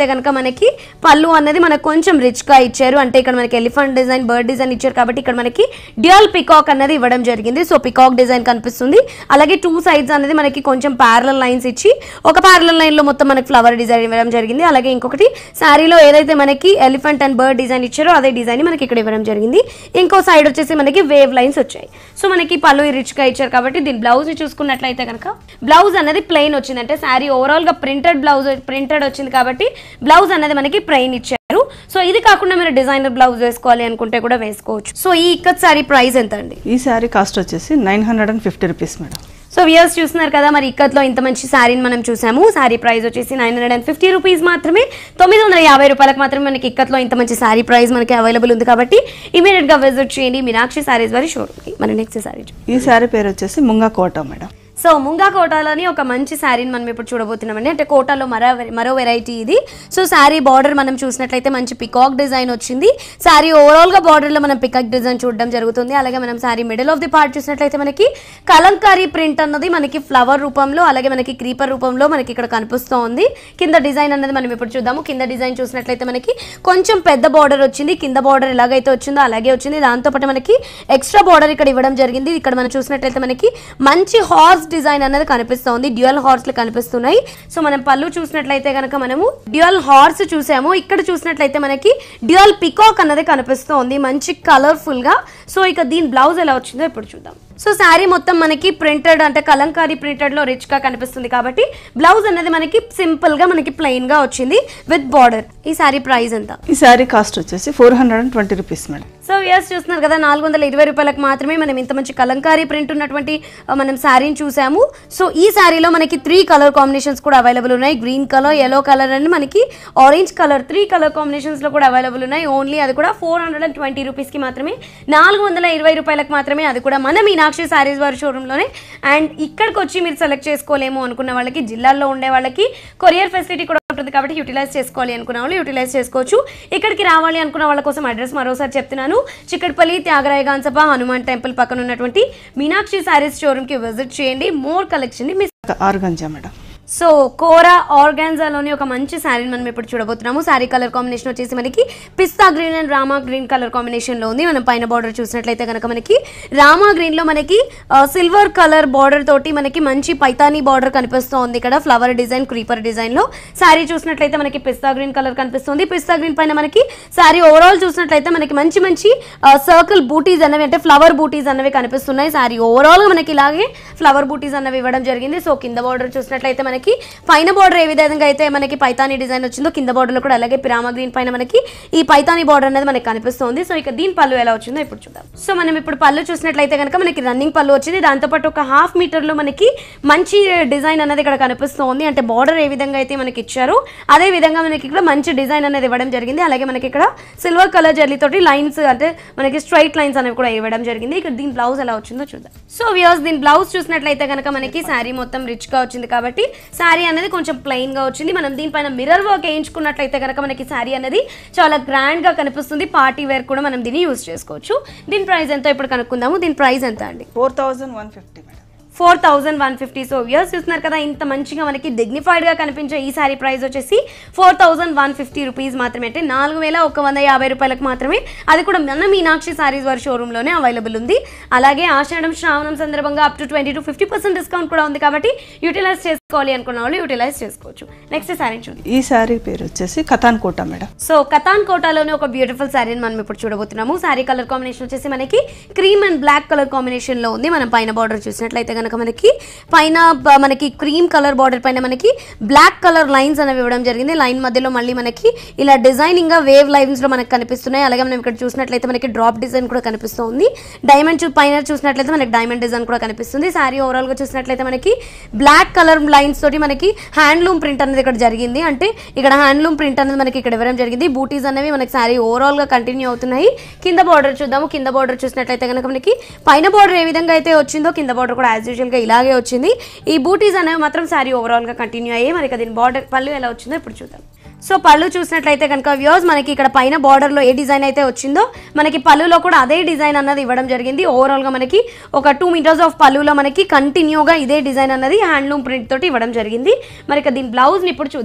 మనకి పళ్ళు అన్నది మనకు కొంచెం రిచ్ గా ఇచ్చారు అంటే ఇక్కడ మనకి ఎలిఫెంట్ డిజైన్ బర్డ్ డిజైన్ ఇచ్చారు కాబట్టి ఇక్కడ మనకి డ్యూయల్ పికాక్ అన్నది ఇవ్వడం జరిగింది సో పికాక్ డిజైన్ కనిపిస్తుంది అలాగే టూ సైడ్స్ అనేది మనకి కొంచెం ప్యారలల్ లైన్స్ ఇచ్చి ఒక ప్యారలల్ లైన్ లో మొత్తం మనకి ఫ్లవర్ డిజైన్ ఇవ్వడం జరిగింది అలాగే ఇంకొకటి శారీలో ఏదైతే మనకి ఎలిఫెంట్ అండ్ బర్డ్ డిజైన్ ఇచ్చారో అదే డిజైన్ మనకి ఇక్కడ ఇవ్వడం జరిగింది ఇంకో సైడ్ వచ్చేసి మనకి వేవ్ లైన్స్ వచ్చాయి సో మనకి పళ్ళు రిచ్ గా ఇచ్చారు కాబట్టి దీని బ్లౌజ్ చూసుకున్నట్లయితే కనుక బ్లౌజ్ అనేది ప్లెయిన్ వచ్చింది అంటే శారీ ఓవరాల్ గా ప్రింటెడ్ బ్లౌజ్ ప్రింటెడ్ వచ్చింది కాబట్టి బ్లౌజ్ అనేది మనకి ప్లెయిన్ ఇచ్చారు సో ఇది కాకుండా మీరు డిజైనర్ బ్లౌజ్ వేసుకోవాలి అనుకుంటే కూడా వేసుకోవచ్చు సో ఈ ఇక్కత్ శారీ ప్రైస్ ఎంత అండి ఈ శారీ కాస్ట్ వచ్చేసి nine hundred and fifty rupees madam so viewers చూస్తున్నారు కదా మరి ఇక్కత్లో ఇంత మంచి శారీని మనం చూసాము శారీ ప్రైస్ వచ్చేసి nine hundred and fifty rupees మాత్రమే తొమ్మిది వందల యాభై రూపాయలకు మాత్రమే మనకి ఇక్కత్లో ఇంత మంచి శారీ ప్రైస్ మనకి అవైలబుల్ ఉంది కాబట్టి ఇమీడియట్ గా విజిట్ చేయండి మీనాక్షి శారీస్ వారి షోరూమ్కి మన నెక్స్ట్ శారీ ఈ శారీ పేరు వచ్చేసి ముంగా కోట మేడం సో ముంగా కోటాలని ఒక మంచి శారీని మనం ఇప్పుడు చూడబోతున్నామండి అంటే కోటాలో మరో మరో వెరైటీ ఇది సో శారీ బార్డర్ మనం చూసినట్లయితే మంచి పికాక్ డిజైన్ వచ్చింది శారీ ఓవరాల్ గా బార్డర్ లో మనం పికాక్ డిజైన్ చూడడం జరుగుతుంది అలాగే మనం sari middle of the part చూసినట్లయితే మనకి కలంకారీ ప్రింట్ అన్నది మనకి ఫ్లవర్ రూపంలో అలాగే మనకి క్రీపర్ రూపంలో మనకి ఇక్కడ కనిపిస్తూ ఉంది కింద డిజైన్ అన్నది మనం ఇప్పుడు చూద్దాము కింద డిజైన్ చూసినట్లయితే మనకి కొంచెం పెద్ద బార్డర్ వచ్చింది కింద బార్డర్ ఎలాగైతే వచ్చిందో అలాగే వచ్చింది దాంతోపాటు మనకి ఎక్స్ట్రా బార్డర్ ఇక్కడ ఇవ్వడం జరిగింది ఇక్కడ మనం చూసినట్లయితే మనకి మంచి హార్స్ డిజైన్ అనేది కనిపిస్తోంది డ్యూయల్ హార్స్ కనిపిస్తున్నాయి సో మనం పళ్ళు చూసినట్లయితే కనుక మనము డ్యూయల్ హార్స్ చూసాము ఇక్కడ చూసినట్లయితే మనకి డ్యూయల్ పికాక్ అన్నది కనిపిస్తోంది మంచి కలర్ఫుల్ గా సో ఇక దీని బ్లౌజ్ ఎలా వచ్చిందో ఇప్పుడు చూద్దాం సో శారీ మొత్తం మనకి ప్రింటెడ్ అంటే కలంకారీ ప్రింటెడ్ లో రిచ్ గా కనిపిస్తుంది కాబట్టి బ్లౌజ్ అనేది మనకి సింపుల్ గా మనకి ప్లెయిన్ గా వచ్చింది విత్ బార్డర్ ఈ శారీ ప్రైస్ ఎంత ఈ శారీ కాస్ట్ వచ్చేసి four hundred and twenty rupees madam so years చూస్తున్నారు కదా నాలుగు వందల ఇరవై రూపాయలకు మాత్రమే మనం ఇంత మంచి కలంకారీ ప్రింట్ ఉన్నటువంటి ఆ, మనం శారీని చూసాము సో ఈ శారీలో మనకి త్రీ కలర్ కాంబినేషన్స్ కూడా అవైలబుల్ ఉన్నాయి green colour yellow colour and మనకి orange colour three colour combinations లో కూడా అవైలబుల్ ఉన్నాయి ఓన్లీ అది కూడా four hundred and twenty rupees కి మాత్రమే నాలుగు వందల ఇరవై రూపాయలకు మాత్రమే అది కూడా మన మీనాక్షి శారీస్ వారి షోరూంలోనే అండ్ ఇక్కడికి వచ్చి మీరు సెలెక్ట్ చేసుకోలేము అనుకున్న వాళ్ళకి జిల్లాల్లో ఉండే వాళ్ళకి కొరియర్ ఫెసిలిటీ కూడా ఉంటుంది కాబట్టి యూటిలైజ్ చేసుకోవాలి అనుకున్న వాళ్ళు యూటిలైజ్ చేసుకోవచ్చు ఇక్కడికి రావాలి అనుకున్న వాళ్ళ కోసం అడ్రస్ మరోసారి చెప్తున్నాను చిక్కడపల్లి త్యాగరాయ గాన్సభ హనుమాన్ టెంపుల్ పక్కన ఉన్నటువంటి మీనాక్షి శారీస్ షోరూమ్కి విజిట్ చేయండి more collection miss organza madam so kora ఆర్గాన్జాలోని ఒక మంచి శారీని మనం ఇప్పుడు చూడబోతున్నాము శారీ కలర్ కాంబినేషన్ వచ్చేసి మనకి పిస్తా green and Rama green colour combination లో ఉంది మనం పైన బార్డర్ చూసినట్లయితే కనుక మనకి రామా గ్రీన్ లో మనకి సిల్వర్ కలర్ బార్డర్ తోటి మనకి మంచి పైతానీ బార్డర్ కనిపిస్తోంది ఇక్కడ ఫ్లవర్ డిజైన్ క్రీపర్ డిజైన్ లో శారీ చూసినట్లయితే మనకి పిస్తా గ్రీన్ కలర్ కనిపిస్తుంది పిస్తా గ్రీన్ పైన మనకి శారీ ఓవరాల్ చూసినట్లయితే మనకి మంచి మంచి సర్కిల్ బూటీస్ అనేవి అంటే ఫ్లవర్ బూటీస్ అనేవి కనిపిస్తున్నాయి శారీ ఓవరాల్ గా మనకి ఇలాగే ఫ్లవర్ బూటీస్ అనేవి ఇవ్వడం జరిగింది సో కింద బార్డర్ చూసినట్లయితే మనకి పైన బార్డర్ ఏ విధంగా అయితే మనకి పైతానీ డిజైన్ వచ్చిందో కింద border లో కూడా అలాగే పిరామా గ్రీన్ పైన మనకి ఈ పైతానీ బార్డర్ అనేది మనకి కనిపిస్తుంది సో ఇక దీని పళ్ళు ఎలా వచ్చిందో ఇప్పుడు చూద్దాం సో మనం ఇప్పుడు పళ్ళు చూసినట్లయితే కనుక మనకి రన్నింగ్ పళ్ళు వచ్చింది దాంతోపాటు ఒక హాఫ్ మీటర్ లో మనకి మంచి డిజైన్ అనేది ఇక్కడ కనిపిస్తుంది అంటే బార్డర్ ఏ విధంగా అయితే మనకి ఇచ్చారో అదే విధంగా మనకి ఇక్కడ మంచి డిజైన్ అనేది ఇవ్వడం జరిగింది అలాగే మనకి ఇక్కడ సిల్వర్ కలర్ జర్లీ తోటి లైన్స్ అంటే మనకి స్ట్రైట్ లైన్స్ అనేవి కూడా ఇవ్వడం జరిగింది ఇక్కడ దీని బ్లౌజ్ ఎలా వచ్చిందో చూద్దాం సో వ్యూస్ దీని బ్లౌజ్ చూసినట్లయితే కనుక మనకి శారీ మొత్తం రిచ్ గా వచ్చింది కాబట్టి శారీ అనేది కొంచెం ప్లెయిన్ గా వచ్చింది మనం దీనిపైన మిర్రర్ వర్క్ వేయించుకున్నట్లయితే కనుక మనకి శారీ అనేది చాలా గ్రాండ్ గా కనిపిస్తుంది పార్టీ వేర్ కూడా మనం దీన్ని యూజ్ చేసుకోవచ్చు దీని ప్రైస్ ఎంతో ఇప్పుడు కనుక్కుందాము దీని ప్రైస్ ఎంత అండి four thousand one fifty madam four thousand one fifty so years చూస్తున్నారు కదా ఇంత మంచిగా మనకి డిగ్నిఫైడ్గా కనిపించే ఈ సారీ ప్రైస్ వచ్చేసి four thousand one fifty rupees మాత్రమే అంటే నాలుగు వేల ఒక వంద యాభై రూపాయలకు మాత్రమే అది కూడా మన మీనాక్షి సారీస్ వారి షోరూంలోనే అవైలబుల్ ఉంది అలాగే ఆషాఢం శ్రావణం సందర్భంగా up to twenty to fifty percent discount కూడా ఉంది కాబట్టి యూటిలైజ్ చేసుకోవాలి అనుకున్న వాళ్ళు యూటిలైజ్ చేసుకోవచ్చు నెక్స్ట్ సారీ చూడండి ఈ శారీ పేరు వచ్చేసి కథాన్ కోట మేడం సో కథాన్ కోటాలోనే ఒక బ్యూటిఫుల్ శారీని మనం ఇప్పుడు చూడబోతున్నాము శారీ కలర్ కాంబినేషన్ వచ్చేసి మనకి cream and black colour combination లో ఉంది మనం పైన బార్డర్ చూసినట్లయితే కనుక మనకి పైన బ- మనకి క్రీమ్ కలర్ బార్డర్ పైన మనకి బ్లాక్ కలర్ లైన్స్ అనేవి ఇవ్వడం జరిగింది లైన్ మధ్యలో మళ్ళీ మనకి ఇలా డిజైనింగ్ గా వేవ్ లైన్స్ లో మనకి కనిపిస్తున్నాయి అలాగే మనం ఇక్కడ చూసినట్లయితే మనకి డ్రాప్ డిజైన్ కూడా కనిపిస్తుంది డైమండ్ చూ పైన చూసినట్లయితే మనకి డైమండ్ డిజైన్ కూడా కనిపిస్తుంది శారీ ఓవరాల్ గా చూసినట్లయితే మనకి బ్లాక్ కలర్ లైన్స్ తోటి మనకి హ్యాండ్లూమ్ ప్రింట్ అనేది ఇక్కడ జరిగింది అంటే ఇక్కడ హ్యాండ్లూమ్ ప్రింట్ అనేది మనకి ఇక్కడ ఇవ్వడం జరిగింది బూటీస్ అనేవి మనకి శారీ ఓవరాల్ గా కంటిన్యూ అవుతున్నాయి కింద బార్డర్ చూద్దాము కింద బార్డర్ చూసినట్లయితే కనుక మనకి పైన బార్డర్ ఏ విధంగా అయితే వచ్చిందో కింద బార్డర్ కూడా యాజ్ యూజువల్ గా ఇలాగే వచ్చింది ఈ బూటీస్ అనేవి మాత్రం శారీ ఓవరాల్ గా కంటిన్యూ అయ్యాయి మనకి దీని బార్డర్ పళ్ళు ఎలా వచ్చిందో ఇప్పుడు చూద్దాం సో పళ్ళు చూసినట్లయితే కనుక వ్యూస్ మనకి ఇక్కడ పైన border లో ఏ డిజైన్ అయితే వచ్చిందో మనకి పళ్ళులో కూడా అదే డిజైన్ అన్నది ఇవ్వడం జరిగింది ఓవరాల్ గా మనకి ఒక టూ మీటర్స్ ఆఫ్ పళ్ళులో మనకి కంటిన్యూగా ఇదే డిజైన్ అన్నది హ్యాండ్లూమ్ ప్రింట్ తోటి ఇవ్వడం జరిగింది మరి ఇక దీని బ్లౌజ్ ని ఇప్పుడు చూద్దాం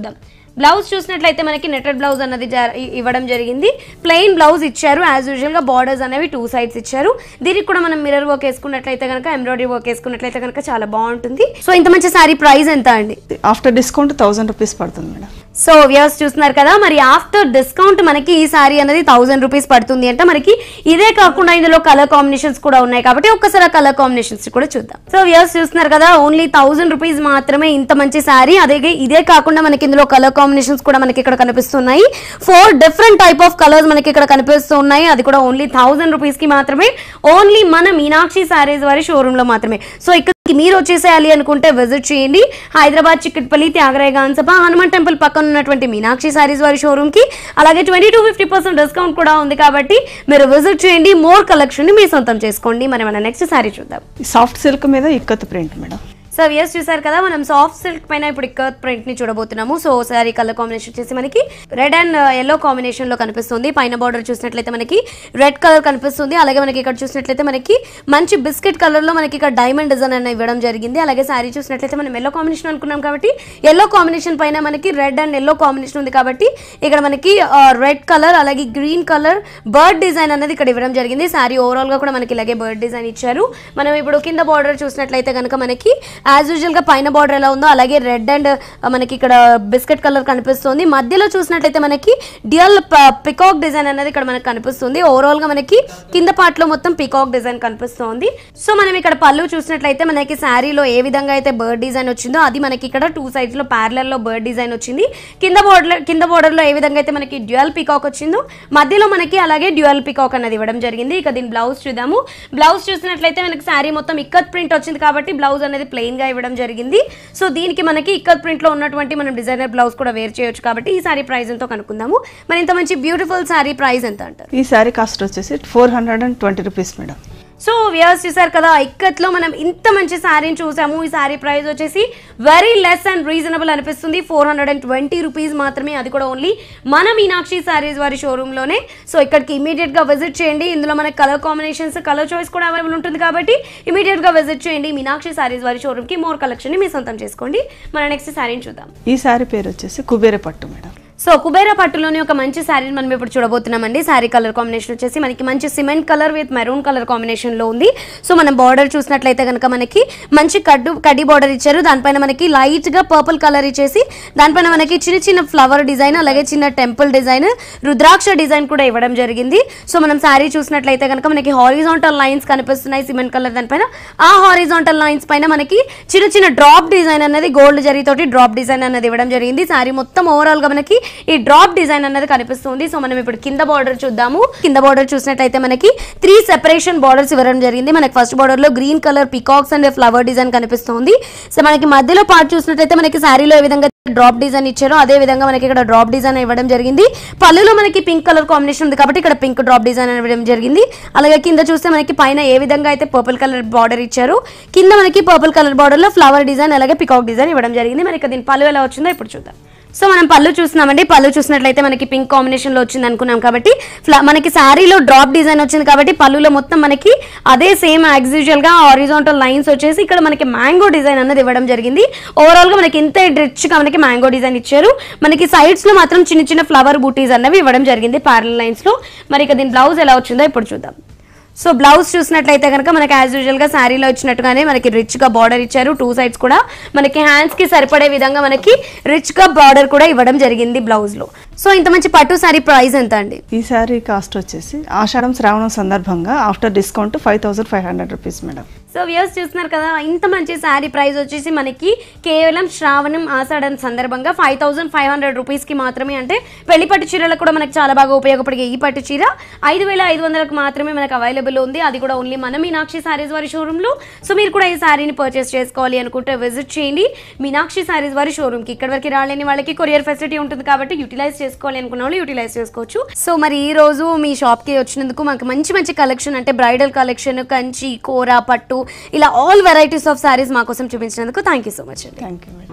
బ్లౌజ్ చూసినట్లయితే మనకి నెటెడ్ బ్లౌజ్ అన్నది జ- ఇ- ఇవ్వడం జరిగింది ప్లెయిన్ బ్లౌజ్ ఇచ్చారు యాజ్ యూజువల్ గా బార్డర్స్ అనేవి టూ సైడ్స్ ఇచ్చారు దీనికి కూడా మనం మిర్రర్ వర్క్ వేసుకున్నట్లయితే కనుక ఎంబ్రాయిడరీ వర్క్ వేసుకున్నట్లయితే కనుక చాలా బాగుంటుంది సో ఇంత మంచి సారీ ప్రైస్ ఎంత అండి ఆఫ్టర్ డిస్కౌంట్ థౌసండ్ రూపీస్ పడుతుంది మేడం సో వ్యూస్ చూస్తున్నారు కదా మరి ఆఫ్టర్ డిస్కౌంట్ మనకి ఈ సారీ అనేది థౌసండ్ రూపీస్ పడుతుంది అంటే మనకి ఇదే కాకుండా ఇందులో కలర్ కాంబినేషన్స్ కూడా ఉన్నాయి కాబట్టి ఒక్కసారి కలర్ కాంబినేషన్స్ కూడా చూద్దాం సో వ్యూస్ చూస్తున్నారు కదా ఓన్లీ థౌసండ్ రూపీస్ మాత్రమే ఇంత మంచి సారీ అదే ఇదే కాకుండా మనకి ఇందులో కలర్ కాంబినేషన్స్ కూడా మనకి ఇక్కడ కనిపిస్తున్నాయి four different type of colours మనకి ఇక్కడ కనిపిస్తున్నాయి అది కూడా ఓన్లీ థౌసండ్ రూపీస్ కి మాత్రమే ఓన్లీ మన మీనాక్షి సారీస్ వారి షోరూమ్ లో మాత్రమే సో ఇక్కడికి మీరు వచ్చేసేయాలి అనుకుంటే విజిట్ చేయండి హైదరాబాద్ చిక్కట్పల్లి త్యాగరాయ గాన్సభ హనుమాన్ టెంపుల్ పక్కన ఉన్నటువంటి మీనాక్షి సారీస్ వారి షోరూమ్ కి అలాగే twenty to fifty percent discount కూడా ఉంది కాబట్టి మీరు విజిట్ చేయండి మోర్ కలెక్షన్ ని మీ సొంతం చేసుకోండి మరి మన నెక్స్ట్ సారీ చూద్దాం సాఫ్ట్ సిల్క్ మీద ఇక్కత్ ప్రింట్ మేడం సో ఎస్ చూసారు కదా మనం సాఫ్ట్ సిల్క్ పైన ఇప్పుడు ఇక్కత్ ప్రింట్ ని చూడబోతున్నాము సో సారీ కలర్ కాంబినేషన్ వచ్చేసి మనకి రెడ్ అండ్ ఎల్లో కాంబినేషన్ లో కనిపిస్తుంది పైన బార్డర్ చూసినట్లయితే మనకి రెడ్ కలర్ కనిపిస్తుంది అలాగే మనకి ఇక్కడ చూసినట్లయితే మనకి మంచి బిస్కెట్ కలర్ లో మనకి ఇక్కడ డైమండ్ డిజైన్ అన్న ఇవ్వడం జరిగింది అలాగే సారీ చూసినట్లయితే మనం ఎల్లో కాంబినేషన్ అనుకున్నాం కాబట్టి ఎల్లో కాంబినేషన్ పైన మనకి రెడ్ అండ్ ఎల్లో కాంబినేషన్ ఉంది కాబట్టి ఇక్కడ మనకి రెడ్ కలర్ అలాగే గ్రీన్ కలర్ బర్డ్ డిజైన్ అనేది ఇక్కడ ఇవ్వడం జరిగింది సారీ ఓవరాల్ గా కూడా మనకి ఇలాగే బర్డ్ డిజైన్ ఇచ్చారు మనం ఇప్పుడు కింద బార్డర్ చూసినట్లయితే కనుక మనకి యాజ్ యూజువల్ గా పైన బార్డర్ ఎలా ఉందో అలాగే రెడ్ అండ్ మనకి ఇక్కడ బిస్కెట్ కలర్ కనిపిస్తుంది మధ్యలో చూసినట్లయితే మనకి డ్యూయల్ పికాక్ డిజైన్ అనేది ఇక్కడ మనకి కనిపిస్తుంది ఓవరాల్ గా మనకి కింద part లో మొత్తం పికాక్ డిజైన్ కనిపిస్తుంది సో మనం ఇక్కడ పళ్ళు చూసినట్లయితే మనకి శారీలో ఏ విధంగా అయితే బర్డ్ డిజైన్ వచ్చిందో అది మనకి ఇక్కడ టూ సైడ్స్ లో ప్యారలల్ లో బర్డ్ డిజైన్ వచ్చింది కింద బోర్డర్ కింద border లో ఏ విధంగా అయితే మనకి డ్యూయల్ పికాక్ వచ్చిందో మధ్యలో మనకి అలాగే డ్యూయల్ పికాక్ అనేది ఇవ్వడం జరిగింది ఇక దీని బ్లౌజ్ చూద్దాము బ్లౌజ్ చూసినట్లయితే మనకి శారీ మొత్తం ఇక్కత్ ప్రింట్ వచ్చింది కాబట్టి బ్లౌజ్ అనేది ప్లెయిన్ గా ఇవ్వడం జరిగింది సో దీనికి మనకి ఇక్కత్ ప్రింట్ లో ఉన్నటువంటి మనం డిజైనర్ బ్లౌజ్ కూడా వేర్ చేయొచ్చు కాబట్టి ఈ సారీ ప్రైస్ ఎంతో కనుక్కుందాము మరి ఇంత మంచి బ్యూటిఫుల్ సారీ ప్రైస్ ఎంత అంటారు ఈ శారీ కాస్ట్ వచ్చేసి four hundred and twenty rupees madam so views చూసారు కదా ఇక్కత్లో మనం ఇంత మంచి శారీని చూసాము ఈ శారీ ప్రైస్ వచ్చేసి వెరీ లెస్ అండ్ రీజనబుల్ అనిపిస్తుంది four hundred and twenty rupees మాత్రమే అది కూడా ఓన్లీ మన మీనాక్షి శారీస్ వారి షోరూంలోనే సో ఇక్కడికి ఇమీడియట్ గా విజిట్ చేయండి ఇందులో మనకి కలర్ కాంబినేషన్స్ కలర్ చాయిస్ కూడా అవైలబుల్ ఉంటుంది కాబట్టి ఇమీడియట్ గా విజిట్ చేయండి మీనాక్షి శారీస్ వారి షోరూమ్ కి మోర్ కలెక్షన్ ని మీ సొంతం చేసుకోండి మన నెక్స్ట్ శారీని చూద్దాం ఈ శారీ పేరు వచ్చేసి కుబేర పట్టు మేడం సో కుబేరా పట్టులోని ఒక మంచి శారీని మనం ఇప్పుడు చూడబోతున్నామండి శారీ కలర్ కాంబినేషన్ వచ్చేసి మనకి మంచి cement colour with maroon colour combination లో ఉంది సో మనం బార్డర్ చూసినట్లయితే కనుక మనకి మంచి కడ్డు కడ్డీ బార్డర్ ఇచ్చారు దానిపైన మనకి లైట్ గా పర్పుల్ కలర్ ఇచ్చేసి దానిపైన మనకి చిన్న చిన్న ఫ్లవర్ డిజైన్ అలాగే చిన్న టెంపుల్ డిజైన్ రుద్రాక్ష డిజైన్ కూడా ఇవ్వడం జరిగింది సో మనం శారీ చూసినట్లయితే కనుక మనకి హారిజాంటల్ లైన్స్ కనిపిస్తున్నాయి సిమెంట్ కలర్ దానిపైన ఆ హారిజాంటల్ లైన్స్ పైన మనకి చిన్న చిన్న డ్రాప్ డిజైన్ అనేది గోల్డ్ జరీతోటి డ్రాప్ డిజైన్ అనేది ఇవ్వడం జరిగింది శారీ మొత్తం ఓవరాల్ గా మనకి ఈ డ్రాప్ డిజైన్ అనేది కనిపిస్తుంది సో మనం ఇప్పుడు కింద బార్డర్ చూద్దాము కింద బార్డర్ చూసినట్లయితే మనకి త్రీ సెపరేషన్ బార్డర్స్ ఇవ్వడం జరిగింది మనకి ఫస్ట్ బార్డర్ లో green colour peacocks and flower design కనిపిస్తుంది సో మనకి మధ్యలో పార్ట్ చూసినట్లయితే మనకి శారీలో ఏ విధంగా డ్రాప్ డిజైన్ ఇచ్చారో అదే విధంగా మనకి ఇక్కడ డ్రాప్ డిజైన్ ఇవ్వడం జరిగింది పళ్ళులో మనకి పింక్ కలర్ కాంబినేషన్ ఉంది కాబట్టి ఇక్కడ పింక్ డ్రాప్ డిజైన్ ఇవ్వడం జరిగింది అలాగే కింద చూస్తే మనకి పైన ఏ విధంగా అయితే పర్పుల్ కలర్ బార్డర్ ఇచ్చారో కింద మనకి పర్పుల్ కలర్ బార్డర్ లో ఫ్లవర్ డిజైన్ అలాగే పికాక్ డిజైన్ ఇవ్వడం జరిగింది మరి ఇక దీని పళ్ళు ఎలా వచ్చిందో ఇప్పుడు చూద్దాం సో మనం పళ్ళు చూస్తున్నామండి పళ్ళు చూసినట్లయితే మనకి పింక్ కాంబినేషన్ లో వచ్చింది అనుకున్నాం కాబట్టి ఫ్ల- మనకి శారీలో డ్రాప్ డిజైన్ వచ్చింది కాబట్టి పళ్ళులో మొత్తం మనకి అదే సేమ్ యాజ్ యూజువల్ గా హారిజాంటల్ లైన్స్ వచ్చేసి ఇక్కడ మనకి మ్యాంగో డిజైన్ అన్నది ఇవ్వడం జరిగింది ఓవరాల్ గా మనకి ఇంత రిచ్ గా మనకి మ్యాంగో డిజైన్ ఇచ్చారు మనకి సైడ్స్ లో మాత్రం చిన్న చిన్న ఫ్లవర్ బూటీస్ అన్నవి ఇవ్వడం జరిగింది ప్యారల్ లైన్స్ లో మరి ఇక దీని బ్లౌజ్ ఎలా వచ్చిందో ఇప్పుడు చూద్దాం సో బ్లౌజ్ చూసినట్లయితే కనుక మనకి యాజ్ యూజువల్ గా శారీలో వచ్చినట్టుగానే మనకి రిచ్ గా బార్డర్ ఇచ్చారు టూ సైడ్స్ కూడా మనకి హ్యాండ్స్ కి సరిపడే విధంగా మనకి రిచ్ గా బార్డర్ కూడా ఇవ్వడం జరిగింది బ్లౌజ్ లో సో ఇంత మంచి పట్టు శారీ ప్రైస్ ఎంత అండి ఈ శారీ కాస్ట్ వచ్చేసి ఆషాఢం శ్రావణం సందర్భంగా after discount five thousand five hundred rupees madam so views చూస్తున్నారు కదా ఇంత మంచి శారీ ప్రైస్ వచ్చేసి మనకి కేవలం శ్రావణం ఆషాఢం సందర్భంగా ఫైవ్ థౌసండ్ ఫైవ్ హండ్రెడ్ రూపీస్కి మాత్రమే అంటే పెళ్లి పట్టు చీరలకు కూడా మనకి చాలా బాగా ఉపయోగపడే ఈ పట్టు చీర ఐదు వేల ఐదు వందలకు మాత్రమే మనకు అవైలబుల్ ఉంది అది కూడా ఓన్లీ మన మీనాక్షి శారీస్ వారి షోరూంలో సో మీరు కూడా ఈ శారీని పర్చేస్ చేసుకోవాలి అనుకుంటే విజిట్ చేయండి మీనాక్షి శారీస్ వారి షోరూమ్కి ఇక్కడ వరకు రాలేని వాళ్ళకి కొరియర్ ఫెసిలిటీ ఉంటుంది కాబట్టి యూటిలైజ్ చేసుకోవాలి అనుకున్న వాళ్ళు యూటిలైజ్ చేసుకోవచ్చు సో మరి ఈ రోజు మీ షాప్కి వచ్చినందుకు మాకు మంచి మంచి కలెక్షన్ అంటే బ్రైడల్ కలెక్షన్ కంచి కూర పట్టు ఇలా ఆల్ వెరైటీస్ ఆఫ్ శారీస్ మా కోసం చూపించినందుకు థ్యాంక్ యూ సో మచ్ అండి థ్యాంక్ యూ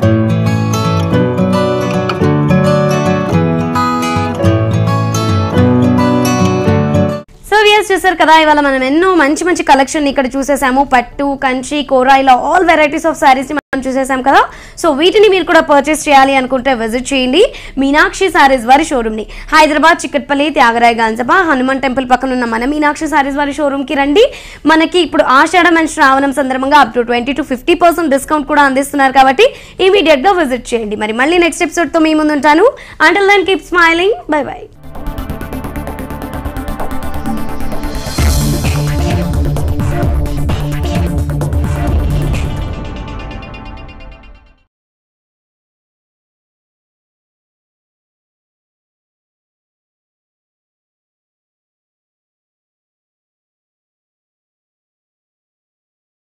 మేడం సో ఎస్ చూసారు కదా ఇవాళ మనం ఎన్నో మంచి మంచి కలెక్షన్ ఇక్కడ చూసేసాము పట్టు కంచి కోరా ఇలా ఆల్ వెరైటీస్ ఆఫ్ సారీస్ మనం చూసేసాం కదా సో వీటిని మీరు కూడా పర్చేస్ చేయాలి అనుకుంటే విజిట్ చేయండి మీనాక్షి సారీస్ వారి షోరూమ్ ని హైదరాబాద్ చిక్కట్పల్లి త్యాగరాయ గాంజబా హనుమాన్ టెంపుల్ పక్కన ఉన్న మన మీనాక్షి సారీస్ వారి షోరూమ్ కి రండి మనకి ఇప్పుడు ఆషాఢం అండ్ శ్రావణం సందర్భంగా up to twenty to fifty percent discount కూడా అందిస్తున్నారు కాబట్టి ఇమీడియట్ గా విజిట్ చేయండి మరి మళ్ళీ నెక్స్ట్ ఎపిసోడ్ తో మీ ముందు ఉంటాను until then keep smiling bye by